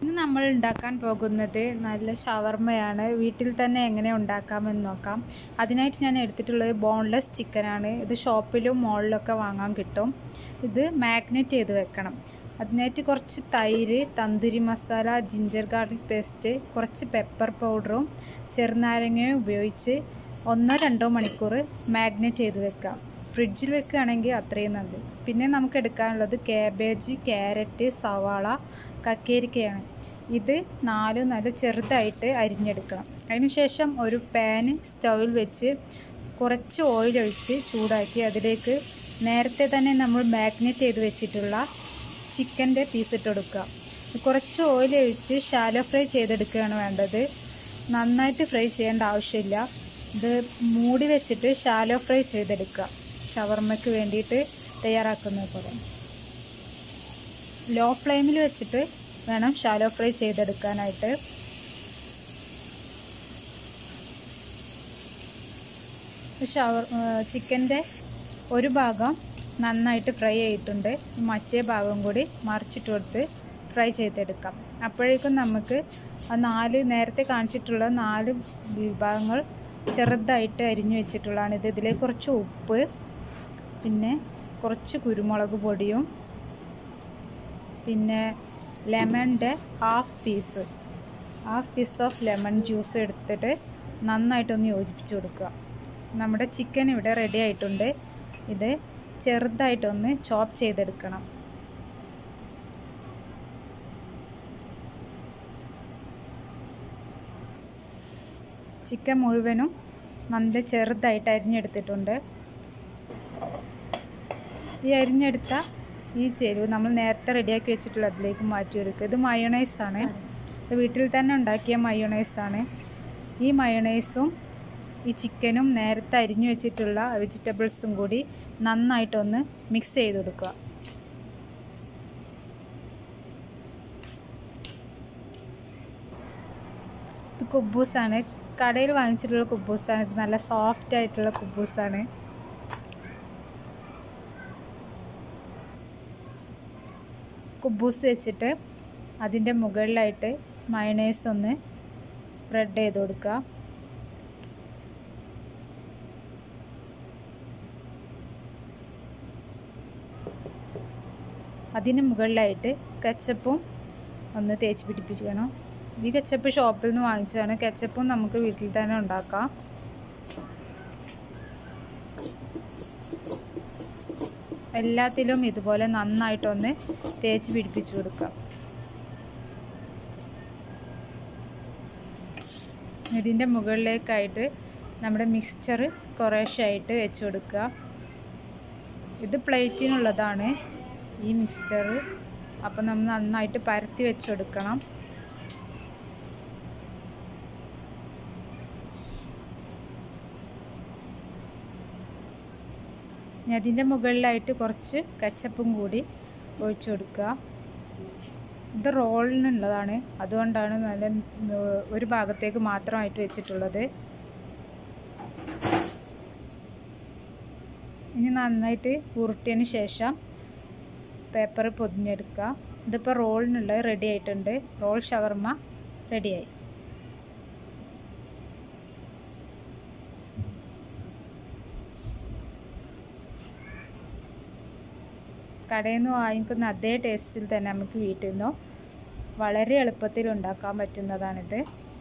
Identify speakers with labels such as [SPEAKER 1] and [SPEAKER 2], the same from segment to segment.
[SPEAKER 1] ഇന്ന് നമ്മൾ ഉണ്ടാക്കാൻ പോകുന്നത് നല്ല ഷവർമ്മയാണ് വീട്ടിൽ തന്നെ എങ്ങനെ ഉണ്ടാക്കാമെന്ന് നോക്കാം അതിനായിട്ട് ഞാൻ എടുത്തിട്ടുള്ളത് ബോൺലെസ് ചിക്കനാണ് ഇത് ഷോപ്പിലും മോളിലൊക്കെ വാങ്ങാൻ കിട്ടും ഇത് മാഗ്നേറ്റ് ചെയ്ത് വെക്കണം അതിനായിട്ട് കുറച്ച് തൈര് tandoori masala ginger garlic paste കുറച്ച് പെപ്പർ പൗഡറും ചെറുനാരങ്ങയും ഉപയോഗിച്ച് ഒന്നോ രണ്ടോ മണിക്കൂർ മാഗ്നേറ്റ് ചെയ്ത് വെക്കാം ഫ്രിഡ്ജിൽ വെക്കുകയാണെങ്കിൽ അത്രയും നല്ലത് പിന്നെ നമുക്ക് എടുക്കാനുള്ളത് കാബേജ് ക്യാരറ്റ് സവാള കക്കേരിക്കയാണ് ഇത് നാല് നല്ല ചെറുതായിട്ട് അരിഞ്ഞെടുക്കണം അതിനുശേഷം ഒരു പാന് സ്റ്റൗവിൽ വെച്ച് കുറച്ച് ഓയിൽ ഒഴിച്ച് ചൂടാക്കി അതിലേക്ക് നേരത്തെ തന്നെ നമ്മൾ മാഗ്നേറ്റ് ചെയ്ത് വെച്ചിട്ടുള്ള ചിക്കൻ്റെ പീസ് ഇട്ട് കൊടുക്കുക കുറച്ച് ഓയിൽ ഒഴിച്ച് ഷാലോ ഫ്രൈ ചെയ്തെടുക്കുകയാണ് വേണ്ടത് നന്നായിട്ട് ഫ്രൈ ചെയ്യേണ്ട ആവശ്യമില്ല ഇത് മൂടി വെച്ചിട്ട് ഷാലോ ഫ്രൈ ചെയ്തെടുക്കുക ഷവർമ്മയ്ക്ക് വേണ്ടിയിട്ട് തയ്യാറാക്കുന്നത് പോലെ ലോ ഫ്ലെയിമിൽ വെച്ചിട്ട് വേണം ഷാലോ ഫ്രൈ ചെയ്തെടുക്കാനായിട്ട് ഷവർ ചിക്കൻ്റെ ഒരു ഭാഗം നന്നായിട്ട് ഫ്രൈ ആയിട്ടുണ്ട് മറ്റേ ഭാഗം കൂടി മറിച്ചിട്ട് കൊടുത്ത് ഫ്രൈ ചെയ്തെടുക്കാം അപ്പോഴേക്കും നമുക്ക് ആ നാല് നേരത്തെ കാണിച്ചിട്ടുള്ള നാല് വിഭാഗങ്ങൾ ചെറുതായിട്ട് അരിഞ്ഞു വെച്ചിട്ടുള്ളതാണ് ഇത് ഇതിലേക്ക് കുറച്ച് ഉപ്പ് പിന്നെ കുറച്ച് കുരുമുളക് പൊടിയും പിന്നെ ലെമണിൻ്റെ half piece half piece of lemon juice എടുത്തിട്ട് നന്നായിട്ടൊന്ന് യോജിപ്പിച്ച് കൊടുക്കുക നമ്മുടെ ചിക്കൻ ഇവിടെ റെഡി ആയിട്ടുണ്ട് ഇത് ചെറുതായിട്ടൊന്ന് ചോപ്പ് ചെയ്തെടുക്കണം ചിക്കൻ മുഴുവനും നല്ല ചെറുതായിട്ട് അരിഞ്ഞെടുത്തിട്ടുണ്ട് ഈ അരിഞ്ഞെടുത്ത ഈ ചേരുവ നമ്മൾ നേരത്തെ റെഡിയാക്കി വെച്ചിട്ടുള്ള അതിലേക്ക് മാറ്റി എടുക്കുക ഇത് മയോണൈസാണ് ഇത് വീട്ടിൽ തന്നെ ഉണ്ടാക്കിയ മയോണൈസാണ് ഈ മയോണൈസും ഈ ചിക്കനും നേരത്തെ അരിഞ്ഞു വെച്ചിട്ടുള്ള വെജിറ്റബിൾസും കൂടി നന്നായിട്ടൊന്ന് മിക്സ് ചെയ്ത് കൊടുക്കുക ഇത് കുബൂസാണ് കടയിൽ വാങ്ങിച്ചിട്ടുള്ള കുബൂസാണ് ഇത് നല്ല സോഫ്റ്റ് ആയിട്ടുള്ള കുബൂസാണ് കുബൂസ് വെച്ചിട്ട് അതിൻ്റെ മുകളിലായിട്ട് മയണൈസ് ഒന്ന് സ്പ്രെഡ് ചെയ്ത് കൊടുക്കുക അതിന് മുകളിലായിട്ട് കച്ചപ്പും ഒന്ന് തേച്ച് പിടിപ്പിക്കണം ഈ കച്ചപ്പ് ഷോപ്പിൽ നിന്ന് വാങ്ങിച്ചതാണ് കച്ചപ്പും നമുക്ക് വീട്ടിൽ തന്നെ ഉണ്ടാക്കാം എല്ലാത്തിലും ഇതുപോലെ നന്നായിട്ടൊന്ന് തേച്ച് പിടിപ്പിച്ച് കൊടുക്കാം ഇതിൻ്റെ മുകളിലേക്കായിട്ട് നമ്മുടെ മിക്സ്ചർ കുറേശ്ശായിട്ട് വെച്ച് കൊടുക്കുക ഇത് പ്ലേറ്റിനുള്ളതാണ് ഈ മിക്സ്ചർ അപ്പോൾ നമ്മൾ നന്നായിട്ട് പരത്തി വെച്ച് കൊടുക്കണം ഇനി അതിൻ്റെ മുകളിലായിട്ട് കുറച്ച് കച്ചപ്പും കൂടി ഒഴിച്ചു കൊടുക്കുക ഇത് റോളിനുള്ളതാണ് അതുകൊണ്ടാണ് നല്ല ഒരു ഭാഗത്തേക്ക് മാത്രമായിട്ട് വെച്ചിട്ടുള്ളത് ഇനി നന്നായിട്ട് ഉരുട്ടിയതിന് ശേഷം പേപ്പർ പൊതിഞ്ഞെടുക്കുക ഇതിപ്പോൾ റോളിനുള്ളത് റെഡി ആയിട്ടുണ്ട് റോൾ ഷവർമ്മ റെഡിയായി കടയിൽ നിന്ന് വാങ്ങിക്കുന്ന അതേ ടേസ്റ്റിൽ തന്നെ നമുക്ക് വീട്ടിൽ നിന്നോ വളരെ എളുപ്പത്തിൽ ഉണ്ടാക്കാൻ പറ്റുന്നതാണിത്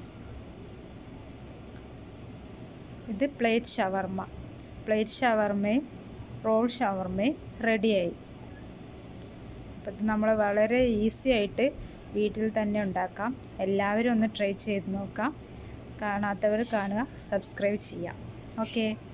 [SPEAKER 1] ഇത് പ്ലേറ്റ് ഷവർമ്മ പ്ലേറ്റ് ഷവർമ്മയും റോൾ ഷവർമ്മയും റെഡിയായി അപ്പം ഇത് നമ്മൾ വളരെ ഈസി ആയിട്ട് വീട്ടിൽ തന്നെ ഉണ്ടാക്കാം എല്ലാവരും ഒന്ന് ട്രൈ ചെയ്ത് നോക്കാം കാണാത്തവർ കാണുക സബ്സ്ക്രൈബ് ചെയ്യാം ഓക്കെ